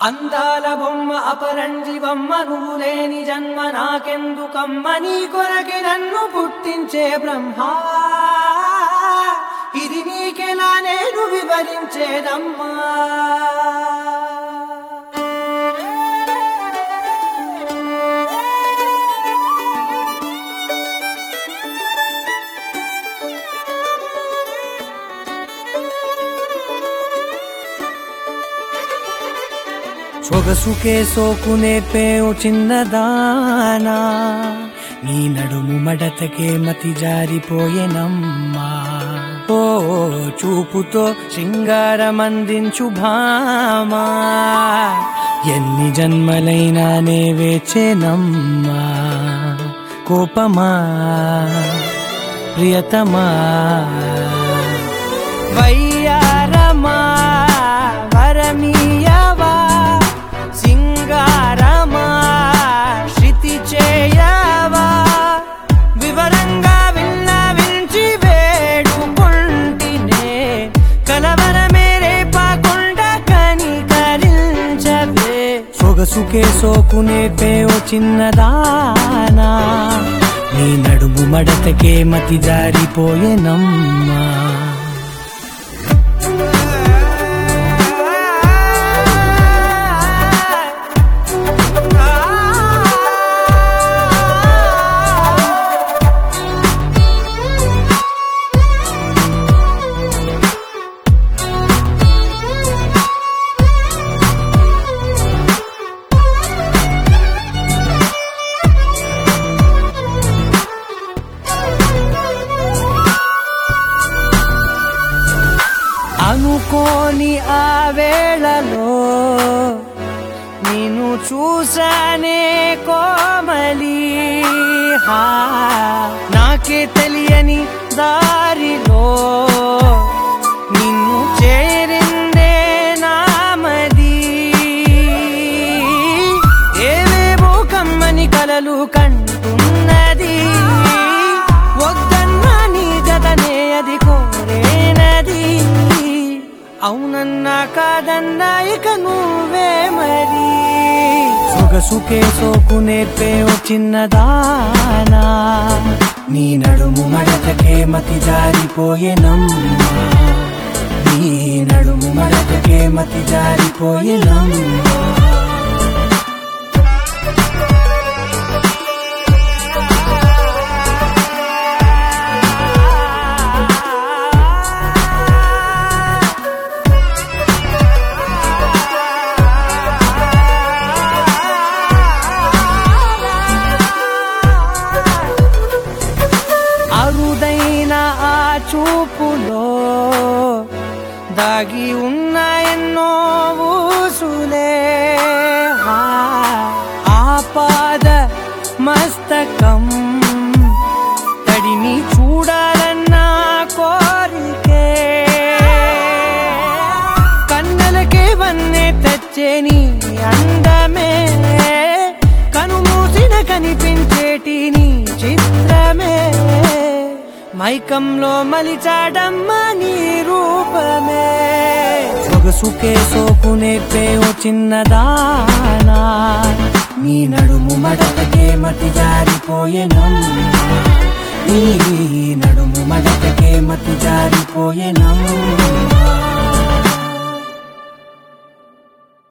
అందాల బొమ్మ అపరంజి బొమ్మ నువ్వు లేని జన్మ నాకెందుకమ్మ నీ కొరకి నన్ను పుట్టించే బ్రహ్మ ఇది నీకెలా నేను వివరించేదమ్మా సొగసుకే సోకునే పేవు చిన్నదానా నీ నడుము మడతకే మతి జారిపోయేనమ్మా ఓ చూపుతో శృంగారమందించు భామా ఎన్ని జన్మలైనా నే వేచేనమ్మా కోపమా ప్రియతమా వయ్యారమా వరమీయవా సింగారమా శృతి చేయవా వివరంగా విన్న వించి వేడుకుంటినే కలవర మేరే పాకుండా కనికరించవే సొగసుకే సోకునే పేవో చిన్నదానా నీ నడుము మడతకే మతి జారిపోయేనమ్మా అనుకోని ఆ వేళలో నేను చూసానే కోమలి హా నాకే తెలియని దారిలో నిన్ను చేరిందే నామది ఏవేవో కమ్మని కలలు కంటున్నది వద్దన్నా నీ జతనే అది కోరేనది అవునన్నా కాదన్నా ఇక నువ్వే మరి సొగసుకే సోకునే పేవు చిన్నదానా నీ నడుము మడతకే మతి జారిపోయేనమ్మా నీ నడుము మడతకే మతి జారిపోయేనమ్మా అరుదైన ఆ చూపులో దాగి ఉన్న ఎన్నో ఊసులే ఆ ఆపాద మస్తకం తడిని చూడాలన్న కోరికే కన్నలకే వన్నే తెచ్చే నీ అందమే కనుమూసిన కనిపించేటి నీ చిత్రమే మైకంలో మలిచాడమ్మా నీ రూపమే సొగసుకే సోకునే పేవు చిన్నదానా నీ నడుము మడతకే మతి జారిపోయేనమ్మా నీ నడుము మడతకే మతి జారిపోయేనమ్మా